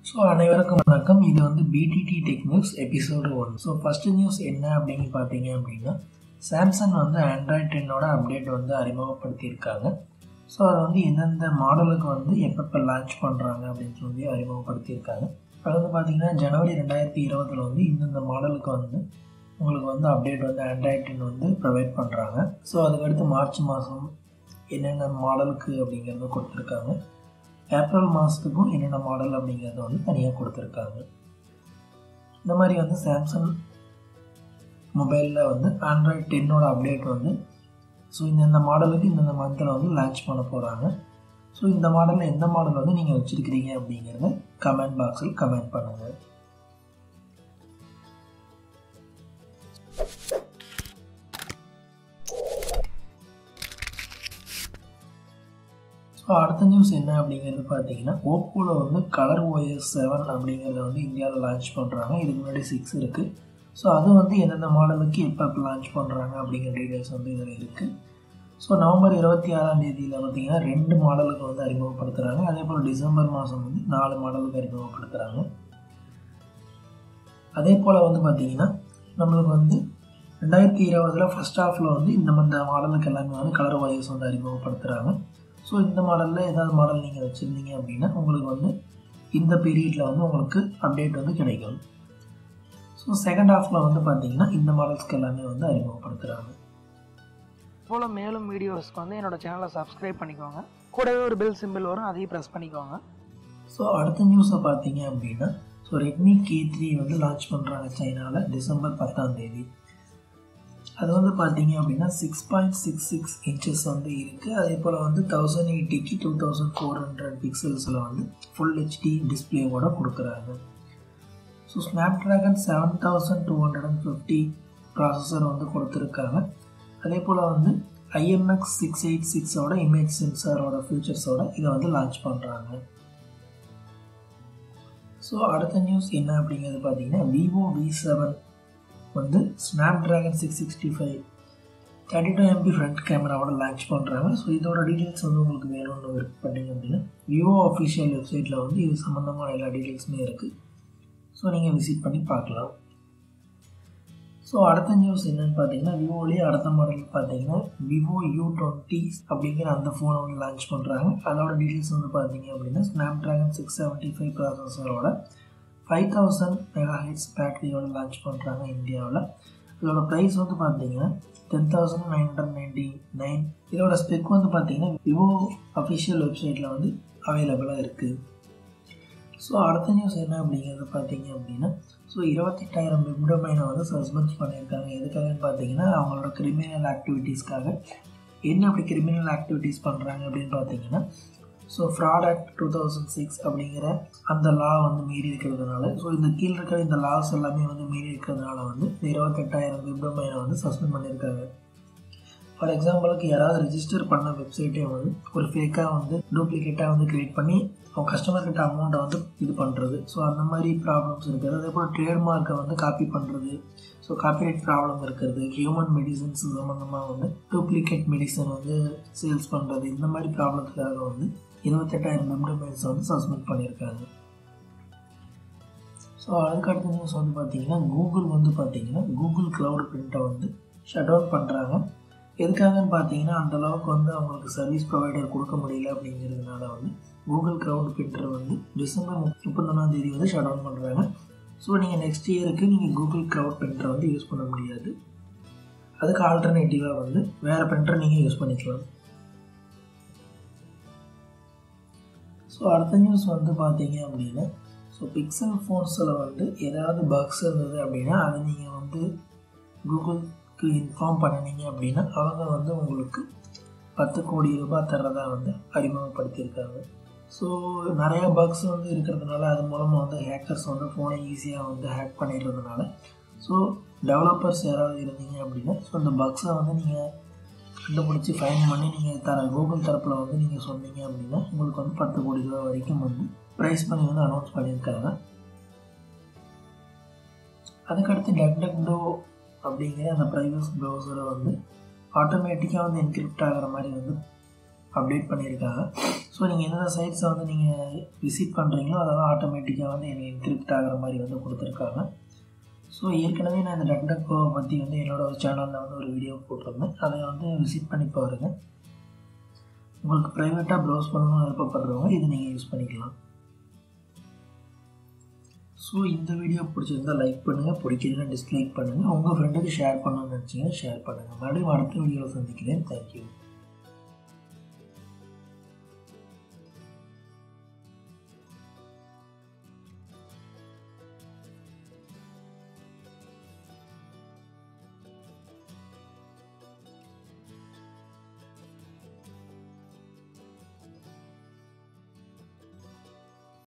so அனைவருக்கும் வணக்கம் இது வந்து PTT tech news episode one so first news என்ன அப்படின்னு பார்த்தீங்க அப்படின்னா சாம்சங் வந்து ஆண்ட்ராய்ட் டென்னோட அப்டேட் வந்து அறிமுகப்படுத்தியிருக்காங்க ஸோ அது வந்து எந்தெந்த மாடலுக்கு வந்து எப்பப்போ லான்ச் பண்ணுறாங்க அப்படின்னு சொல்லி அறிமுகப்படுத்தியிருக்காங்க அது வந்து பார்த்தீங்கன்னா ஜனவரி ரெண்டாயிரத்தி இருபதில் வந்து இந்தந்த மாடலுக்கு வந்து உங்களுக்கு வந்து அப்டேட் வந்து ஆண்ட்ராய்ட் டென் வந்து ப்ரொவைட் பண்ணுறாங்க ஸோ அதுக்கடுத்து மார்ச் மாதம் என்னென்ன மாடலுக்கு அப்படிங்கிறத கொடுத்துருக்காங்க ஏப்ரல் மாதத்துக்கும் என்னென்ன மாடல் அப்படிங்கிறத வந்து தனியாக கொடுத்துருக்காங்க இந்த மாதிரி வந்து சாம்சங் மொபைலில் வந்து ஆண்ட்ராய்ட் டென்னோட அப்டேட் வந்து ஸோ இந்தந்த மாடலுக்கு இந்தந்த மந்தில் வந்து லான்ச் பண்ண போகிறாங்க ஸோ இந்த மாடலில் எந்த மாடல் வந்து நீங்கள் வச்சுருக்கிறீங்க அப்படிங்கிறத கமெண்ட் பாக்ஸில் கமெண்ட் பண்ணுங்கள் ஸோ அடுத்த நியூஸ் என்ன அப்படிங்கிறது பார்த்தீங்கன்னா ஓப்போவில் வந்து கலர் ஓஎஸ் செவன் அப்படிங்கிறத வந்து இந்தியாவில் லான்ச் பண்ணுறாங்க இதுக்கு முன்னாடி சிக்ஸ் இருக்குது ஸோ அது வந்து எந்தெந்த மாடலுக்கு எப்போ லான்ச் பண்ணுறாங்க அப்படிங்கிற டீட்டெயில்ஸ் வந்து இதில் இருக்குது ஸோ நவம்பர் இருபத்தி ஆறாம் தேதியில் பார்த்தீங்கன்னா ரெண்டு மாடலுக்கு வந்து அறிமுகப்படுத்துகிறாங்க அதே போல் டிசம்பர் மாதம் வந்து நாலு மாடலுக்கு அறிமுகப்படுத்துகிறாங்க அதே போல் வந்து பார்த்திங்கன்னா நம்மளுக்கு வந்து ரெண்டாயிரத்தி இருபதில் ஃபஸ்ட் ஹாஃபில் வந்து இந்த இந்த மாடலுக்கு எல்லாமே வந்து கலர் ஓஎஸ் வந்து அறிமுகப்படுத்துகிறாங்க ஸோ இந்த மாடலில் ஏதாவது மாடல் நீங்கள் வச்சுருந்தீங்க அப்படின்னா உங்களுக்கு வந்து இந்த பீரியடில் வந்து உங்களுக்கு அப்டேட் வந்து கிடைக்கும் ஸோ செகண்ட் ஹாஃபில் வந்து பார்த்தீங்கன்னா இந்த மாடல்ஸ்க்கு எல்லாமே வந்து அறிமுகப்படுத்துகிறாங்க போல் மேலும் வீடியோஸ்க்கு வந்து என்னோட சேனலை சப்ஸ்கிரைப் பண்ணிக்கோங்க கூடவே ஒரு பெல் சிம்பிள் வரும் அதையும் ப்ரெஸ் பண்ணிக்கோங்க ஸோ அடுத்த நியூஸை பார்த்தீங்க அப்படின்னா ஸோ ரெட்மி கே த்ரீ வந்து லான்ச் பண்ணுறாங்க சைனாவில் டிசம்பர் பத்தாம் தேதி அது வந்து பார்த்தீங்க அப்படின்னா six point six six inches வந்து இருக்குது அதே போல் வந்து தௌசண்ட் எயிட்டிக்கு டூ தௌசண்ட் ஃபோர் ஹண்ட்ரட் பிக்சல்ஸில் வந்து ஃபுல் ஹெச்டி டிஸ்பிளேவோட கொடுக்குறாங்க so Snapdragon seven thousand two hundred and fifty processor வந்து கொடுத்துருக்காங்க அதே போல் வந்து ஐஎம்எக்ஸ் சிக்ஸ் எயிட் சிக்ஸோட இமேஜ் சென்சாரோட ஃபியூச்சர்ஸோட இதை வந்து லான்ச் பண்ணுறாங்க ஸோ அடுத்த நியூஸ் என்ன அப்படிங்கிறது பார்த்தீங்கன்னா விவோ வி செவன் வந்து Snapdragon six sixty five thirty two MP front கேமராவோட லான்ச் பண்ணுறாங்க ஸோ இதோட டீட்டெயில்ஸ் வந்து உங்களுக்கு வேணும்னு விருப்பப்பட்டீங்க அப்படின்னா விவோ அஃபிஷியல் வெப்சைட்டில் வந்து இது சம்மந்தமான எல்லா டீட்டெயில்ஸுமே இருக்குது ஸோ நீங்கள் விசிட் பண்ணி பார்க்கலாம் ஸோ அடுத்த நியூஸ் என்னென்னு பார்த்தீங்கன்னா விவோலேயே அடுத்த மாடல் பார்த்தீங்கன்னா விவோ யூ டுவெண்ட்டி அப்படிங்கிற அந்த ஃபோனை வந்து லான்ச் பண்ணுறாங்க அதோட டீட்டெயில்ஸ் வந்து பார்த்தீங்க அப்படின்னா Snapdragon six seventy five ப்ராசஸரோட ஃபைவ் தௌசண்ட் மெகா ஹெட்ஸ் பேட்டரியோட லான்ச் பண்ணுறாங்க இந்தியாவில் இதோட ப்ரைஸ் வந்து பார்த்தீங்கன்னா ten thousand nine hundred ninety nine இதோட ஸ்பெக் வந்து பார்த்தீங்கன்னா விவோ அஃபிஷியல் வெப்சைட்டில் வந்து அவைலபிளாக இருக்குது ஸோ அடுத்த நியூஸ் என்ன அப்படிங்கிறது பார்த்தீங்க அப்படின்னா ஸோ இருபத்தெட்டாயிரம் வெப்டொமைனை வந்து சஸ்பெண்ட் பண்ணியிருக்காங்க எதுக்காகன்னு பார்த்தீங்கன்னா அவங்களோட கிரிமினல் ஆக்டிவிட்டீஸ்க்காக என்ன அப்படி கிரிமினல் ஆக்டிவிட்டீஸ் பண்ணுறாங்க அப்படின்னு பார்த்தீங்கன்னா so fraud act two thousand six அப்படிங்கிற அந்த லா வந்து மீறி இருக்கிறதுனால ஸோ இந்த கீழ் இருக்கிற இந்த லாஸ் எல்லாமே வந்து மீறி இருக்கிறதுனால வந்து இந்த இருபத்தெட்டாயிரம் வெப்டொமைனை வந்து சஸ்பெண்ட் பண்ணியிருக்காங்க ஃபார் எக்ஸாம்பிளுக்கு யாராவது ரிஜிஸ்டர் பண்ண வெப்சைட்டே வந்து ஒரு ஃபேக்காக வந்து டூப்ளிகேட்டாக வந்து க்ரியேட் பண்ணி அவங்க கஸ்டமர்கிட்ட அமௌண்ட்டை வந்து இது பண்ணுறது ஸோ அந்த மாதிரி ப்ராப்ளம்ஸ் இருக்குது அதே போல் ட்ரேட்மார்க்கை வந்து காப்பி பண்ணுறது ஸோ காப்பிரைட் ப்ராப்ளம் இருக்கிறது ஹியூமன் மெடிசன்ஸ் சம்மந்தமாக வந்து டூப்ளிகேட் மெடிசன் வந்து சேல்ஸ் பண்ணுறது இந்த மாதிரி ப்ராப்ளத்துக்காக வந்து இருபத்தெட்டாயிரம் மெம்பர்ஸ் வந்து சஸ்பெண்ட் பண்ணியிருக்காங்க ஸோ அதுக்கு அடுத்த நியூஸ் வந்து பார்த்தீங்கன்னா கூகுள் வந்து பார்த்தீங்கன்னா கூகுள் க்ளவுட் பிரிண்ட்டை வந்து ஷட் டவுன் பண்ணுறாங்க எதுக்காகன்னு பார்த்தீங்கன்னா அந்தளவுக்கு வந்து அவங்களுக்கு சர்வீஸ் ப்ரொவைடர் கொடுக்க முடியல அப்படிங்கிறதுனால வந்து கூகுள் க்ளவுட் பிரிண்டர் வந்து டிசம்பர் முப்பத்தொன்னாம் தேதி வந்து ஷட் டவுன் பண்ணுறாங்க ஸோ நீங்கள் நெக்ஸ்ட் இயருக்கு நீங்கள் கூகுள் க்ளவுட் பிரிண்டரை வந்து யூஸ் பண்ண முடியாது அதுக்கு ஆல்டர்னேட்டிவாக வந்து வேறு பிரிண்டரை நீங்கள் யூஸ் பண்ணிக்கலாம் ஸோ அடுத்த நியூஸ் வந்து பார்த்தீங்க அப்படின்னா ஸோ பிக்சல் ஃபோன்ஸில் வந்து ஏதாவது பக்ஸ் இருந்தது அப்படின்னா அதை நீங்கள் வந்து கூகுளுக்கு இன்ஃபார்ம் பண்ணினீங்க அப்படின்னா அவங்க வந்து உங்களுக்கு பத்து கோடி ரூபாய் தர்றதா வந்து அறிமுகப்படுத்தியிருக்காங்க ஸோ நிறையா பக்ஸ் வந்து இருக்கிறதுனால அது மூலமாக வந்து ஹேக்கர்ஸ் வந்து ஃபோனை ஈஸியாக வந்து ஹேக் பண்ணிடுறதுனால ஸோ டெவலப்பர்ஸ் யாராவது இருந்தீங்க அப்படின்னா ஸோ அந்த பக்ஸை வந்து நீங்கள் கண்டுபிடிச்சி ஃபைன் பண்ணி நீங்கள் தர கூகுள் தரப்பில் வந்து நீங்கள் சொன்னீங்க அப்படின்னா உங்களுக்கு வந்து பத்து கோடி ரூபா வரைக்கும் வந்து ப்ரைஸ் பண்ணி வந்து அனௌன்ஸ் பண்ணியிருக்காங்க அதுக்கடுத்து டக் டக் டோ அப்படிங்கிற அந்த ப்ரைவஸ் ப்ரௌசரை வந்து ஆட்டோமேட்டிக்காக வந்து என்கிரிப்ட் ஆகிற மாதிரி வந்து அப்டேட் பண்ணியிருக்காங்க ஸோ நீங்கள் எந்தெந்த சைட்ஸை வந்து நீங்கள் விசிட் பண்ணுறீங்களோ அதெல்லாம் ஆட்டோமேட்டிக்காக வந்து எனக்கு இன்க்ரிப்ட் ஆகிற மாதிரி வந்து கொடுத்துருக்காங்க ஸோ ஏற்கனவே நான் இந்த டக்டக்கோவை பற்றி வந்து என்னோடய ஒரு சேனலில் வந்து ஒரு வீடியோ போட்டிருந்தேன் அதை வந்து விசிட் பண்ணி பாருங்கள் உங்களுக்கு ப்ரைவேட்டாக ப்ரௌஸ் பண்ணணும்னு விருப்பப்படுறவங்க இதை நீங்கள் யூஸ் பண்ணிக்கலாம் ஸோ இந்த வீடியோ பிடிச்சிருந்தால் லைக் பண்ணுங்கள் பிடிக்கலன்னா டிஸ்லைக் பண்ணுங்கள் உங்கள் ஃப்ரெண்டுக்கு ஷேர் பண்ணணும்னு நினச்சிங்கன்னா ஷேர் பண்ணுங்கள் மறுபடியும் அடுத்த வீடியோவில் சந்திக்கிறேன் தேங்க்யூ